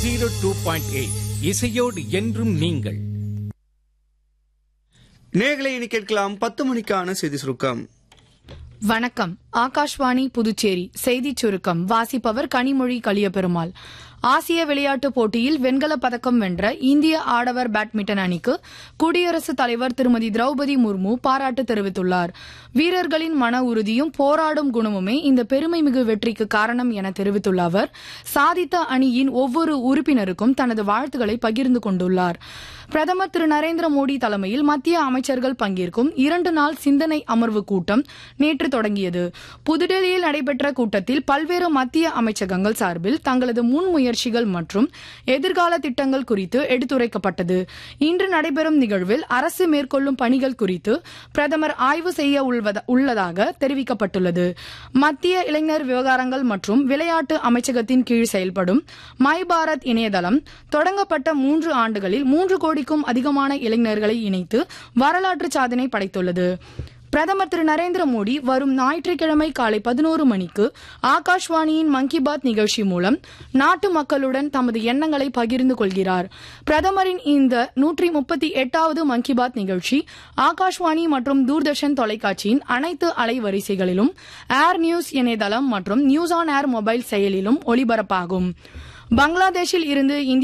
zero two point eight இசையோடு என்றும் நீங்கள் நேர்களை இனி கேட்கலாம் பத்து மணிக்கான செய்தி சுருக்கம் வணக்கம் ஆகாஷ்வாணி புதுச்சேரி செய்திச் சுருக்கம் வாசிப்பவர் கனிமொழி கலியபெருமாள் ஆசிய விளையாட்டுப் போட்டியில் வெண்கலப் பதக்கம் வென்ற இந்திய ஆடவர் பேட்மிண்டன் அணிக்கு குடியரசுத் தலைவர் திருமதி திரௌபதி முர்மு பாராட்டு தெரிவித்துள்ளார் வீரர்களின் மன உறுதியும் போராடும் குணமுமே இந்த பெருமைமிகு வெற்றிக்கு காரணம் என தெரிவித்துள்ள அவர் சாதித்த அணியின் ஒவ்வொரு உறுப்பினருக்கும் தனது வாழ்த்துக்களை பகிர்ந்து கொண்டுள்ளார் பிரதமர் திரு நரேந்திர மோடி தலைமையில் மத்திய அமைச்சர்கள் பங்கேற்கும் இரண்டு நாள் சிந்தனை அமர்வு கூட்டம் நேற்று தொடங்கியது புதுடெல்லியில் நடைபெற்ற கூட்டத்தில் பல்வேறு மத்திய அமைச்சகங்கள் சார்பில் தங்களது முன்முயற்சிகள் மற்றும் எதிர்கால திட்டங்கள் குறித்து எடுத்துரைக்கப்பட்டது இன்று நடைபெறும் நிகழ்வில் அரசு மேற்கொள்ளும் பணிகள் குறித்து பிரதமர் ஆய்வு செய்ய உள்வத- உள்ளதாக தெரிவிக்கப்பட்டுள்ளது மத்திய இளைஞர் விவகாரங்கள் மற்றும் விளையாட்டு அமைச்சகத்தின் கீழ் செயல்படும் மை பாரத் இணையதளம் தொடங்கப்பட்ட மூன்று ஆண்டுகளில் மூன்று கோடிக்கும் அதிகமான இளைஞர்களை இணைத்து வரலாற்று சாதனை படைத்துள்ளது பிரதமர் திரு நரேந்திர மோடி வரும் ஞாயிற்றுக்கிழமை காலை பதினோரு மணிக்கு ஆகாஷ்வாணியின் மன் கி பாத் நிகழ்ச்சி மூலம் நாட்டு மக்களுடன் தமது எண்ணங்களை பகிர்ந்து கொள்கிறார் பிரதமரின் இந்த நூற்றி முப்பத்தி எட்டாவது மன் கி பாத் நிகழ்ச்சி ஆகாஷ்வாணி மற்றும் தூர்தர்ஷன் தொலைக்காட்சியின் அனைத்து அலைவரிசைகளிலும் ஏர் நியூஸ் இணையதளம் மற்றும் நியூஸ் ஆன் ஏர் மொபைல் செயலிலும் ஒளிபரப்பாகும் பங்களாதேஷில் இருந்து இந்திய